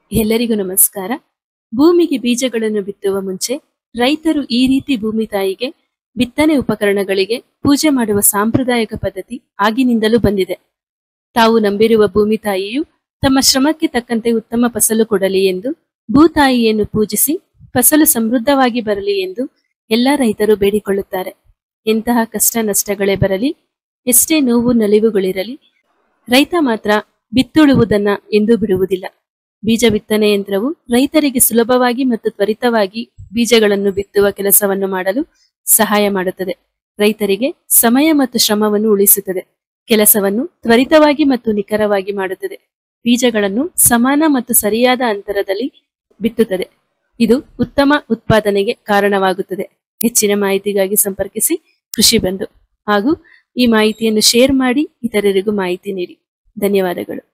ಎಲ್ಲರಿಗೂ ನಮಸ್ಕಾರ ಭೂಮಿಗೆ ಬೀಜಗಳನ್ನು ಬಿತ್ತುವ ಮುಂಚೆ ರೈತರು ಈ ರೀತಿ ಭೂಮಿ ತಾಯಿಗೆ ಬಿತ್ತನೆ ಉಪಕರಣಗಳಿಗೆ ಪೂಜೆ ಮಾಡುವ ಸಾಂಪ್ರದಾಯಿಕ ಪದ್ಧತಿ ಆಗಿನಿಂದಲೂ ಬಂದಿದೆ ತಾವು ನಂಬಿರುವ ಭೂಮಿ ತಾಯಿಯು ತಮ್ಮ ಶ್ರಮಕ್ಕೆ ತಕ್ಕಂತೆ ಉತ್ತಮ ಫಸಲು ಕೊಡಲಿ ಎಂದು ಭೂತಾಯಿಯನ್ನು ಪೂಜಿಸಿ ಫಸಲು ಸಮೃದ್ಧವಾಗಿ ಬರಲಿ ಎಂದು ಎಲ್ಲ ರೈತರು ಬೇಡಿಕೊಳ್ಳುತ್ತಾರೆ ಎಂತಹ ಕಷ್ಟ ನಷ್ಟಗಳೇ ಬರಲಿ ಎಷ್ಟೇ ನೋವು ನಲಿವುಗಳಿರಲಿ ರೈತ ಮಾತ್ರ ಬಿತ್ತುಳುವುದನ್ನ ಎಂದೂ ಬಿಡುವುದಿಲ್ಲ ಬೀಜ ಬಿತ್ತನೆ ಯಂತ್ರವು ರೈತರಿಗೆ ಸುಲಭವಾಗಿ ಮತ್ತು ತ್ವರಿತವಾಗಿ ಬೀಜಗಳನ್ನು ಬಿತ್ತುವ ಕೆಲಸವನ್ನು ಮಾಡಲು ಸಹಾಯ ಮಾಡುತ್ತದೆ ರೈತರಿಗೆ ಸಮಯ ಮತ್ತು ಶ್ರಮವನ್ನು ಉಳಿಸುತ್ತದೆ ಕೆಲಸವನ್ನು ತ್ವರಿತವಾಗಿ ಮತ್ತು ನಿಖರವಾಗಿ ಮಾಡುತ್ತದೆ ಬೀಜಗಳನ್ನು ಸಮಾನ ಮತ್ತು ಸರಿಯಾದ ಅಂತರದಲ್ಲಿ ಬಿತ್ತುತ್ತದೆ ಇದು ಉತ್ತಮ ಉತ್ಪಾದನೆಗೆ ಕಾರಣವಾಗುತ್ತದೆ ಹೆಚ್ಚಿನ ಮಾಹಿತಿಗಾಗಿ ಸಂಪರ್ಕಿಸಿ ಕೃಷಿ ಬಂಧು ಹಾಗೂ ಈ ಮಾಹಿತಿಯನ್ನು ಶೇರ್ ಮಾಡಿ ಇತರರಿಗೂ ಮಾಹಿತಿ ನೀಡಿ ಧನ್ಯವಾದಗಳು